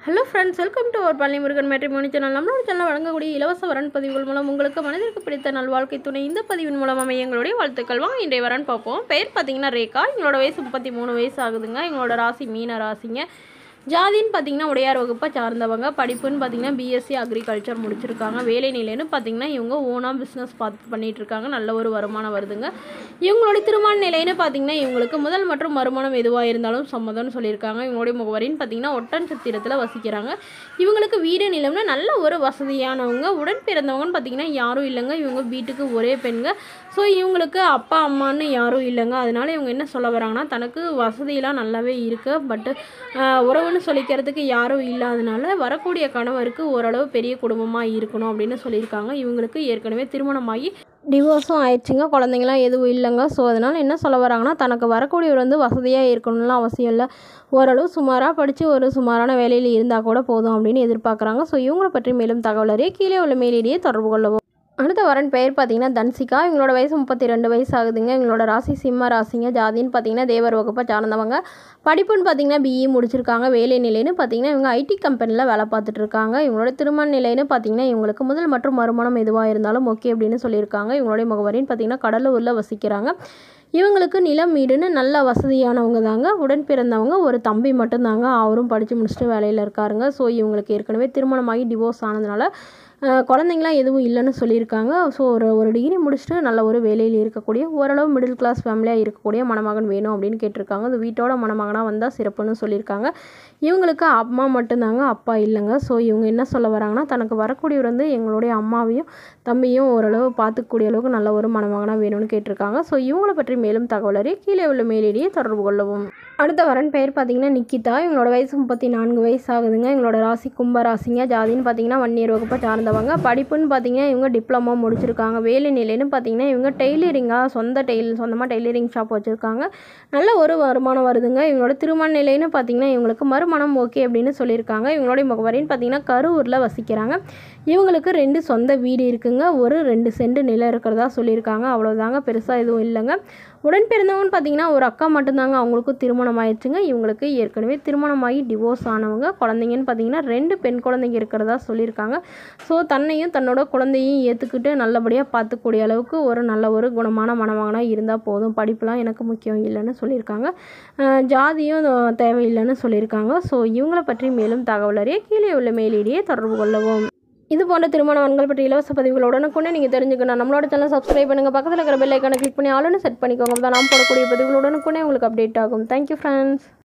hello friends welcome to our Palli Murugan matrimony channel நம்மளோட channel வழங்கக்கூடிய இலவச வரன் பதிவுகள் மூலம் உங்களுக்கு மனதிற்கு பிடித்த நல்வாழ்க்கை துணை இந்த பதிவின் மூலம் அமைய எங்களுடைய வாழ்த்துக்கள் வாங்க இன்றைய வரன் பார்ப்போம் பெயர் பார்த்தீங்கன்னா ரேகா எங்களோட வயசு முப்பத்தி மூணு வயசு ஆகுதுங்க எங்களோட ராசி மீன ராசிங்க ஜாதின்னு பார்த்தீங்கன்னா உடையார் வகுப்பை சார்ந்தவங்க படிப்புன்னு பார்த்தீங்கன்னா பிஎஸ்சி அக்ரிகல்ச்சர் முடிச்சிருக்காங்க வேலை நிலைன்னு பார்த்தீங்கன்னா இவங்க ஓனாக பிஸ்னஸ் பார்த்து பண்ணிட்டு இருக்காங்க நல்ல ஒரு வருமானம் வருதுங்க இவங்களுடைய திருமண நிலைன்னு பார்த்தீங்கன்னா இவங்களுக்கு முதல் மற்றும் மறுமணம் எதுவாக இருந்தாலும் சம்மதம்னு சொல்லியிருக்காங்க இவங்களுடைய முகவரின்னு பார்த்தீங்கன்னா ஒட்டன் சத்திரத்தில் வசிக்கிறாங்க இவங்களுக்கு வீடு நிலம்னு நல்ல ஒரு வசதியானவங்க உடன் பிறந்தவங்கன்னு பார்த்தீங்கன்னா யாரும் இல்லைங்க இவங்க வீட்டுக்கு ஒரே பெண்ங்க ஸோ இவங்களுக்கு அப்பா அம்மான்னு யாரும் இல்லைங்க அதனால இவங்க என்ன சொல்ல வராங்கன்னா தனக்கு வசதியெல்லாம் நல்லாவே இருக்குது பட்டு உறவுன்னு சொல்லிக்கிறதுக்கு யாரும் இல்லாதனால வரக்கூடிய கணவருக்கு ஓரளவு பெரிய குடும்பமாக இருக்கணும் அப்படின்னு சொல்லியிருக்காங்க இவங்களுக்கு ஏற்கனவே திருமணமாகி டிவோர்ஸும் ஆயிடுச்சுங்க குழந்தைங்களாம் எதுவும் இல்லைங்க ஸோ அதனால் என்ன சொல்ல வராங்கன்னா தனக்கு வரக்கூடியவர் வந்து வசதியாக இருக்கணும்லாம் அவசியம் இல்லை ஓரளவு சுமாராக படித்து ஒரு சுமாரான வேலையில் இருந்தால் கூட போதும் அப்படின்னு எதிர்பார்க்குறாங்க ஸோ இவங்களை பற்றி மேலும் தகவல் அறிய கீழே உள்ள மேலிடையே தொடர்பு கொள்ளவும் அடுத்த வரன் பெயர் பார்த்தீங்கன்னா தன்சிகா இவங்களோட வயசு முப்பத்தி ரெண்டு வயசு ஆகுதுங்க இவங்களோட ராசி சிம்ம ராசிங்க ஜாதின்னு பார்த்தீங்கன்னா தேவர் வகுப்பை சார்ந்தவங்க படிப்புன்னு பார்த்தீங்கன்னா பிஇ முடிச்சிருக்காங்க வேலை நிலைன்னு பார்த்தீங்கன்னா இவங்க ஐடி கம்பெனியில் வேலை பார்த்துட்டு இருக்காங்க இவங்களோட திருமண நிலைன்னு பார்த்தீங்கன்னா இவங்களுக்கு முதல் மற்றும் மறுமணம் எதுவாக இருந்தாலும் ஓகே அப்படின்னு சொல்லியிருக்காங்க இவங்களுடைய முகவரின்னு பார்த்தீங்கன்னா கடலூரில் வசிக்கிறாங்க இவங்களுக்கு நிலம் வீடுன்னு நல்ல வசதியானவங்க தாங்க உடன் பிறந்தவங்க ஒரு தம்பி மட்டும்தாங்க அவரும் படித்து முடிச்சுட்டு வேலையில் இருக்காருங்க ஸோ இவங்களுக்கு ஏற்கனவே திருமணமாகி டிவோர்ஸ் ஆனதுனால குழந்தைங்களாம் எதுவும் இல்லைன்னு சொல்லியிருக்காங்க ஸோ ஒரு ஒரு டிகிரி முடிச்சுட்டு நல்ல ஒரு வேலையில் இருக்கக்கூடிய ஓரளவு மிடில் கிளாஸ் ஃபேமிலியாக இருக்கக்கூடிய மணமகன் வேணும் அப்படின்னு கேட்டிருக்காங்க அது வீட்டோட மணமகனாக வந்தால் சிறப்புன்னு சொல்லியிருக்காங்க இவங்களுக்கு அம்மா மட்டும்தாங்க அப்பா இல்லைங்க ஸோ இவங்க என்ன சொல்ல வராங்கன்னா தனக்கு வரக்கூடியவர் வந்து எங்களுடைய அம்மாவையும் தம்பியும் ஓரளவு பார்த்துக்கூடிய அளவுக்கு நல்ல ஒரு மணமகனாக வேணும்னு கேட்டிருக்காங்க ஸோ இவங்களை பற்றி மேலும் தகவல் அறிய கீழே உள்ள மேலிடையே தொடர்பு கொள்ளவும் அடுத்த வரன் பெயர் பார்த்தீங்கன்னா நிக்கிதா இவங்களோட வயசு முப்பத்தி நான்கு வயசு ஆகுதுங்க எங்களோட ராசி கும்ப ராசிங்க ஜாதின்னு பார்த்தீங்கன்னா ஒன் இயர் வகுப்பை சார்ந்தவங்க படிப்புன்னு பார்த்தீங்கன்னா இவங்க டிப்ளமோ முடிச்சிருக்காங்க வேலை நிலைன்னு பார்த்தீங்கன்னா இவங்க டெய்லரிங்காக சொந்த டெய்ல் சொந்தமாக டெய்லரிங் ஷாப் வச்சுருக்காங்க நல்ல ஒரு வருமானம் வருதுங்க இவங்களோட திருமண நிலைன்னு பார்த்தீங்கன்னா இவங்களுக்கு மறுமணம் ஓகே அப்படின்னு சொல்லியிருக்காங்க இவங்களுடைய முகவரின்னு பார்த்தீங்கன்னா கரூரில் வசிக்கிறாங்க இவங்களுக்கு ரெண்டு சொந்த வீடு இருக்குங்க ஒரு ரெண்டு சென்ட் நிலம் இருக்கிறதா சொல்லியிருக்காங்க அவ்வளோதாங்க பெருசாக எதுவும் இல்லைங்க உடன் பிறந்தவங்கன்னு பார்த்தீங்கன்னா ஒரு அக்கா மட்டும்தாங்க அவங்களுக்கும் திருமணம் ஆயிடுச்சுங்க இவங்களுக்கு ஏற்கனவே திருமணமாகி டிவோர்ஸ் ஆனவங்க குழந்தைங்கன்னு பார்த்தீங்கன்னா ரெண்டு பெண் குழந்தைங்க இருக்கிறதா சொல்லியிருக்காங்க ஸோ தன்னையும் தன்னோட குழந்தையும் ஏற்றுக்கிட்டு நல்லபடியாக பார்த்துக்கூடிய அளவுக்கு ஒரு நல்ல ஒரு குணமான மணமகனாக இருந்தால் போதும் படிப்புலாம் எனக்கு முக்கியம் இல்லைன்னு சொல்லியிருக்காங்க ஜாதியும் தேவையில்லைன்னு சொல்லியிருக்காங்க ஸோ இவங்களை பற்றி மேலும் தகவல் அறிய கீழே உள்ள மேலிடையே தொடர்பு கொள்ளவும் இது போன்ற திருமணவன்கள் பற்றி இலவச பதிவுகள் உடனுக்குடனே நீங்கள் தெரிஞ்சுக்கணும் நம்மளோட சேனல் சப்ஸ்கிரைப் பண்ணுங்கள் பக்கத்தில் இருக்கிற பெல் ஐக்கானை கிளிக் பண்ணி ஆளுன்னு செட் பண்ணிக்கோங்க அப்போ தான் நாம் போடக்கூடிய பதிவுகள் உடனுக்குடனே உங்களுக்கு அப்டேட் ஆகும் தேங்க்யூ ஃப்ரெண்ட்ஸ்